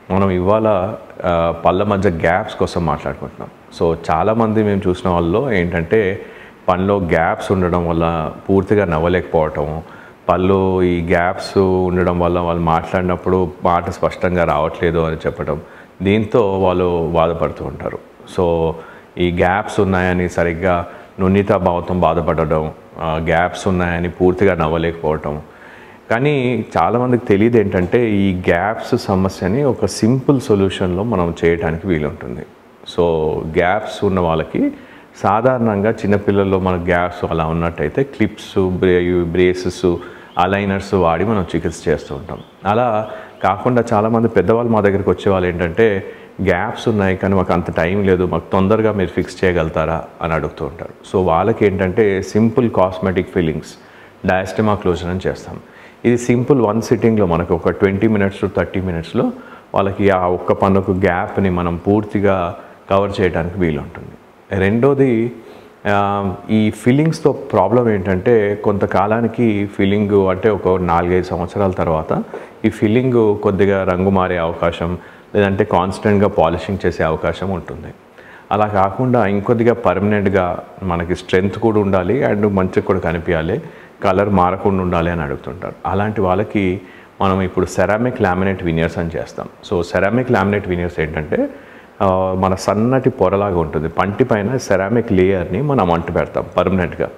మనం ఇవాళ ఆ, పళ్ళ మధ్య గ్యాప్స్ కోసం మాట్లాడుకుంటున్నాం సో చాలామంది మేము చూసిన వాళ్ళలో ఏంటంటే పనిలో గ్యాప్స్ ఉండడం వల్ల పూర్తిగా నవ్వలేకపోవటం పళ్ళు ఈ గ్యాప్స్ ఉండడం వల్ల వాళ్ళు మాట్లాడినప్పుడు మాట స్పష్టంగా రావట్లేదు అని చెప్పడం దీంతో వాళ్ళు బాధపడుతూ ఉంటారు సో ఈ గ్యాప్స్ ఉన్నాయని సరిగ్గా నున్నిత భావంతో బాధపడడం గ్యాప్స్ ఉన్నాయని పూర్తిగా నవ్వలేకపోవటం కానీ చాలామందికి తెలియదు ఏంటంటే ఈ గ్యాప్స్ సమస్యని ఒక సింపుల్ సొల్యూషన్లో మనం చేయడానికి వీలుంటుంది సో గ్యాప్స్ ఉన్న వాళ్ళకి సాధారణంగా చిన్నపిల్లల్లో మన గ్యాప్స్ అలా ఉన్నట్టయితే క్లిప్స్ బ్రే బ్రేసెస్ అలైనర్స్ వాడి మనం చికిత్స చేస్తూ ఉంటాం అలా కాకుండా చాలామంది పెద్దవాళ్ళు మా దగ్గరికి వచ్చే వాళ్ళు ఏంటంటే గ్యాప్స్ ఉన్నాయి కానీ మాకు అంత టైం లేదు మాకు తొందరగా మీరు ఫిక్స్ చేయగలుగుతారా అని అడుగుతూ ఉంటారు సో వాళ్ళకి ఏంటంటే simple cosmetic fillings diastema closure అని చేస్తాం ఇది సింపుల్ వన్ సిట్టింగ్లో మనకు ఒక ట్వంటీ మినిట్స్ టు థర్టీ మినిట్స్లో వాళ్ళకి ఆ ఒక్క పన్నుకు గ్యాప్ని మనం పూర్తిగా కవర్ చేయడానికి వీలుంటుంది రెండోది ఆ, ఈ ఫీలింగ్స్తో ప్రాబ్లం ఏంటంటే కొంతకాలానికి ఫీలింగ్ అంటే ఒక నాలుగైదు సంవత్సరాల తర్వాత ఈ ఫీలింగ్ కొద్దిగా రంగు మారే అవకాశం లేదంటే కాన్స్టెంట్గా పాలిషింగ్ చేసే అవకాశం ఉంటుంది అలా కాకుండా ఇంకొద్దిగా పర్మనెంట్గా మనకి స్ట్రెంగ్త్ కూడా ఉండాలి అండ్ మంచిగా కూడా కనిపించాలి కలర్ మారకుండా ఉండాలి అని అడుగుతుంటారు అలాంటి వాళ్ళకి మనం ఇప్పుడు సెరామిక్ లామినేట్ వినియర్స్ అని చేస్తాం సో సెరామిక్ లామినేట్ వినియర్స్ ఏంటంటే ఆ, మన సన్నటి పొరలాగా ఉంటుంది పంటి పైన సెరామిక్ లేయర్ని మనం అంటు పెడతాం పర్మనెంట్గా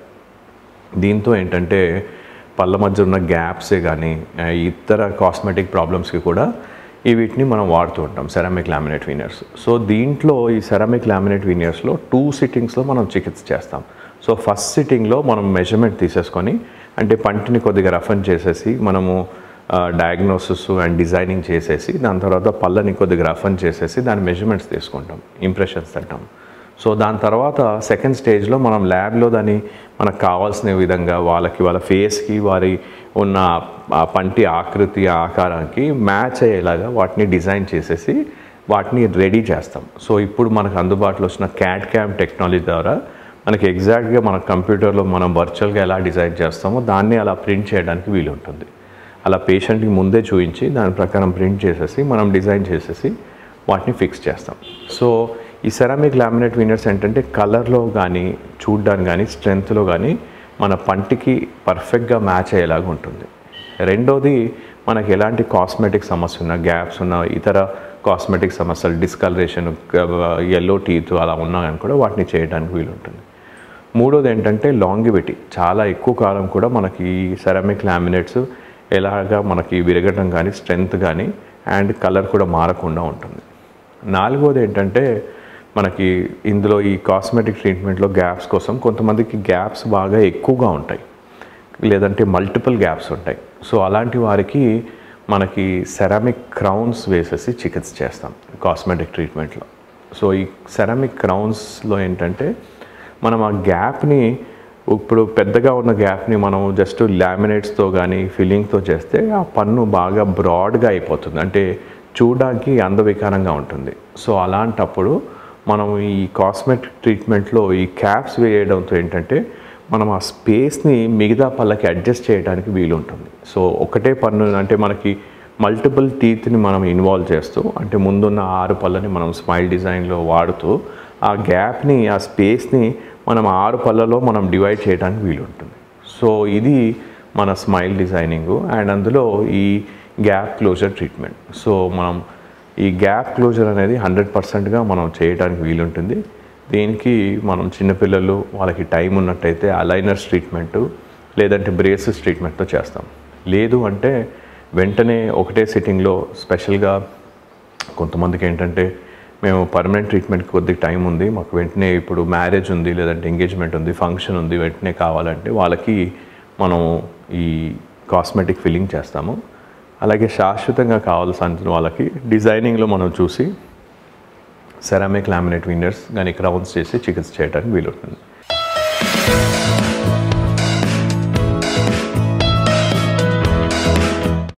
దీంతో ఏంటంటే పళ్ళ మధ్య ఉన్న గ్యాప్సే కానీ ఆ, ఇతర కాస్మెటిక్ ప్రాబ్లమ్స్కి కూడా ఈ వీటిని మనం వాడుతూ ఉంటాం సెరామిక్ లామినేట్ వినియర్స్ సో దీంట్లో ఈ సెరామిక్ లామినేట్ వినియర్స్లో టూ సిట్టింగ్స్లో మనం చికిత్స చేస్తాం సో ఫస్ట్ సిట్టింగ్లో మనం మెజర్మెంట్ తీసేసుకొని అంటే పంటిని కొద్దిగా రఫన్ చేసేసి మనము డయాగ్నోసిస్ అండ్ డిజైనింగ్ చేసేసి దాని తర్వాత పళ్ళని కొద్దిగా రఫన్ చేసేసి దాని మెజర్మెంట్స్ తీసుకుంటాం ఇంప్రెషన్స్ తింటాం సో దాని తర్వాత సెకండ్ స్టేజ్లో మనం ల్యాబ్లో దాన్ని మనకు కావాల్సిన విధంగా వాళ్ళకి వాళ్ళ ఫేస్కి వారి ఉన్న ఆ పంటి ఆకృతి ఆకారానికి మ్యాచ్ అయ్యేలాగా వాటిని డిజైన్ చేసేసి వాటిని రెడీ చేస్తాం సో ఇప్పుడు మనకు అందుబాటులో వచ్చిన క్యాట్ క్యామ్ టెక్నాలజీ ద్వారా మనకి ఎగ్జాక్ట్గా మన కంప్యూటర్లో మనం వర్చువల్గా ఎలా డిజైన్ చేస్తామో దాన్ని అలా ప్రింట్ చేయడానికి వీలు ఉంటుంది అలా పేషెంట్కి ముందే చూపించి దాని ప్రకారం ప్రింట్ చేసేసి మనం డిజైన్ చేసేసి వాటిని ఫిక్స్ చేస్తాం సో ఈ సెరామిక్ లామినేట్ వినర్స్ ఏంటంటే కలర్లో కానీ చూడ్డానికి కానీ స్ట్రెంగ్త్లో కానీ మన పంటికి పర్ఫెక్ట్గా మ్యాచ్ అయ్యేలాగా ఉంటుంది రెండోది మనకి ఎలాంటి కాస్మెటిక్ సమస్య ఉన్న గ్యాప్స్ ఉన్న ఇతర కాస్మెటిక్ సమస్యలు డిస్కలరేషన్ ఎల్లో టీత్ అలా ఉన్నా కానీ కూడా వాటిని చేయడానికి వీలుంటుంది మూడోది ఏంటంటే లాంగివిటీ చాలా ఎక్కువ కాలం కూడా మనకి ఈ సెరామిక్ లామినేట్స్ ఎలాగా మనకి విరగడం కానీ స్ట్రెంగ్త్ కానీ అండ్ కలర్ కూడా మారకుండా ఉంటుంది నాలుగోది ఏంటంటే మనకి ఇందులో ఈ కాస్మెటిక్ ట్రీట్మెంట్లో గ్యాప్స్ కోసం కొంతమందికి గ్యాప్స్ బాగా ఎక్కువగా ఉంటాయి లేదంటే మల్టిపుల్ గ్యాప్స్ ఉంటాయి సో అలాంటి వారికి మనకి సెరామిక్ క్రౌన్స్ వేసేసి చికిత్స చేస్తాం కాస్మెటిక్ ట్రీట్మెంట్లో సో ఈ సెరామిక్ క్రౌన్స్లో ఏంటంటే మనం ఆ గ్యాప్ని ఇప్పుడు పెద్దగా ఉన్న గ్యాప్ని మనం జస్ట్ లామినేట్స్తో కానీ ఫిల్లింగ్తో చేస్తే ఆ పన్ను బాగా బ్రాడ్గా అయిపోతుంది అంటే చూడడానికి అందవికారంగా ఉంటుంది సో అలాంటప్పుడు మనం ఈ కాస్మెటిక్ ట్రీట్మెంట్లో ఈ క్యాప్స్ వేయడంతో ఏంటంటే మనం ఆ స్పేస్ని మిగతా పళ్ళకి అడ్జస్ట్ చేయడానికి వీలుంటుంది సో ఒకటే పన్ను అంటే మనకి మల్టిపుల్ టీత్ని మనం ఇన్వాల్వ్ చేస్తూ అంటే ముందున్న ఆరు పళ్ళని మనం స్మైల్ డిజైన్లో వాడుతూ ఆ గ్యాప్ని ఆ స్పేస్ని మనం ఆరు పళ్ళలో మనం డివైడ్ చేయడానికి వీలుంటుంది సో ఇది మన స్మైల్ డిజైనింగ్ అండ్ అందులో ఈ గ్యాప్ క్లోజర్ ట్రీట్మెంట్ సో మనం ఈ గ్యాప్ క్లోజర్ అనేది హండ్రెడ్ పర్సెంట్గా మనం చేయడానికి వీలుంటుంది దీనికి మనం చిన్నపిల్లలు వాళ్ళకి టైం ఉన్నట్టయితే అలైనర్స్ ట్రీట్మెంటు లేదంటే బ్రేసెస్ ట్రీట్మెంట్తో చేస్తాం లేదు అంటే వెంటనే ఒకటే సిట్టింగ్లో స్పెషల్గా కొంతమందికి ఏంటంటే మేము పర్మనెంట్ ట్రీట్మెంట్కి కొద్దిగా టైం ఉంది మాకు వెంటనే ఇప్పుడు మ్యారేజ్ ఉంది లేదంటే ఎంగేజ్మెంట్ ఉంది ఫంక్షన్ ఉంది వెంటనే కావాలంటే వాళ్ళకి మనం ఈ కాస్మెటిక్ ఫిల్లింగ్ చేస్తాము అలాగే శాశ్వతంగా కావాల్సిన వాళ్ళకి డిజైనింగ్లో మనం చూసి సెరామిక్ లామినేట్ విన్నర్స్ కానీ క్రౌన్స్ చేసి చికిత్స చేయడానికి వీలుంటుంది